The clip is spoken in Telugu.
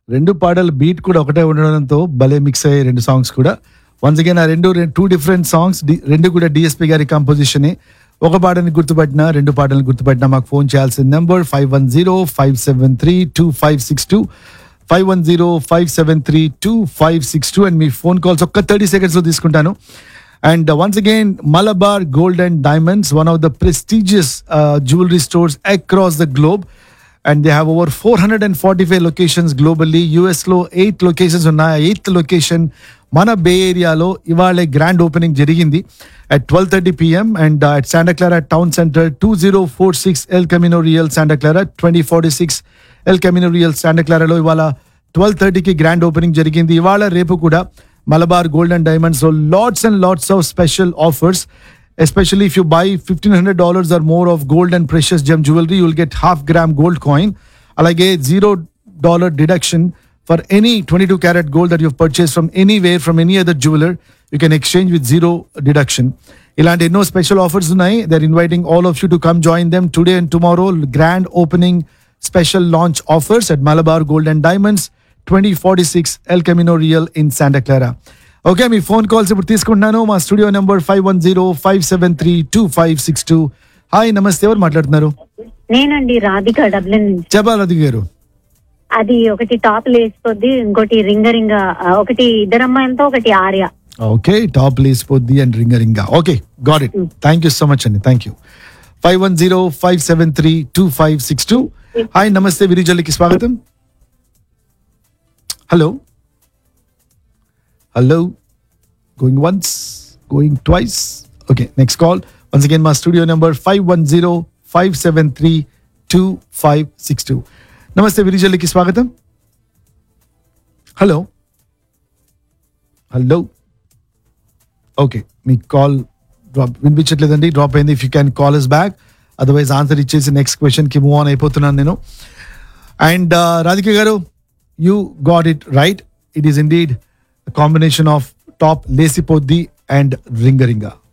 రెండు పాటలు బీట్ కూడా ఒకటే ఉండడంతో భలే మిక్స్ అయ్యాయి రెండు సాంగ్స్ కూడా వన్స్ అగైన్ ఆ రెండు టూ డిఫరెంట్ సాంగ్స్ రెండు కూడా డిఎస్పి గారి కంపోజిషన్ ఒక పాటని గుర్తుపట్టిన రెండు పాటలను గుర్తుపట్టిన మాకు ఫోన్ చేయాల్సిన number five one zero five seven three two five six two five one zero five seven three two five six two and మీ ఫోన్ కాల్స్ ఒక్క థర్టీ సెకండ్స్లో తీసుకుంటాను and once again Malabar gold and diamonds one of the prestigious jewellery stores across the globe and they have over four hundred and forty five locations globally యూఎస్లో ఎయిట్ లొకేషన్స్ ఉన్నాయి ఎయిత్ లొకేషన్ మన బే ఏరియాలో ఇవాళ గ్రాండ్ ఓపెనింగ్ జరిగింది at twelve thirty PM and at Santa Clara town center two zero four six El Camino Real Santa Clara twenty forty six El Camino Real శాండక్లారాలో ఇవాళ ట్వెల్వ్ థర్టీకి గ్రాండ్ ఓపెనింగ్ జరిగింది ఇవాళ రేపు కూడా మలబార్ గోల్డ్ అండ్ డైమండ్స్ లో lots and lots of special offers especially if you buy $1500 or more of gold and precious gem jewelry you'll get half gram gold coin అలాగే zero dollar deduction for any twenty two carat gold that you purchase from anywhere from any other jeweller you can exchange with zero deduction ఇలాంటి ఎన్నో స్పెషల్ ఆఫర్స్ ఉన్నాయి they're inviting all of you to come join them today and tomorrow grand opening special launch offers at Malabar gold and diamonds twenty forty six El Camino Real in Santa Clara okay మీ ఫోన్ కాల్స్ ఇప్పుడు తీసుకుంటున్నాను మా studio number five one zero five seven three two five six two hi నమస్తే ఎవరు మాట్లాడుతున్నారు నేనండి రాధిక డబ్లిన్ నుంచి చెప్పాలి గారు అది ఒకటి టాప్ లేసిపోద్ది ఇంకోటి రింగ రింగ ఆ, ఒకటి ఇద్దరు అమ్మాయిలతో ఒకటి ఆర్య ఓకే టాప్ లేసిపోద్ది and Ringa Ringa okay got it thank you so much అండి thank you five one zero five seven three two five six two hi నమస్తే విరిజల్లికి స్వాగతం hello hello going once going twice okay next call once again మా studio number five one zero five seven three two five six two నమస్తే విరిజల్లికి స్వాగతం హలో హలో ఓకే మీ కాల్ డ్రాప్ వినిపించట్లేదండి డ్రాప్ అయింది if you can call us back otherwise answer ఇచ్చేసి నెక్స్ట్ క్వశ్చన్కి మూవ్ ఆన్ అయిపోతున్నాను నేను and Radhika garu you got it right it is indeed combination of top లేసిపోద్ది అండ్ రింగ రింగా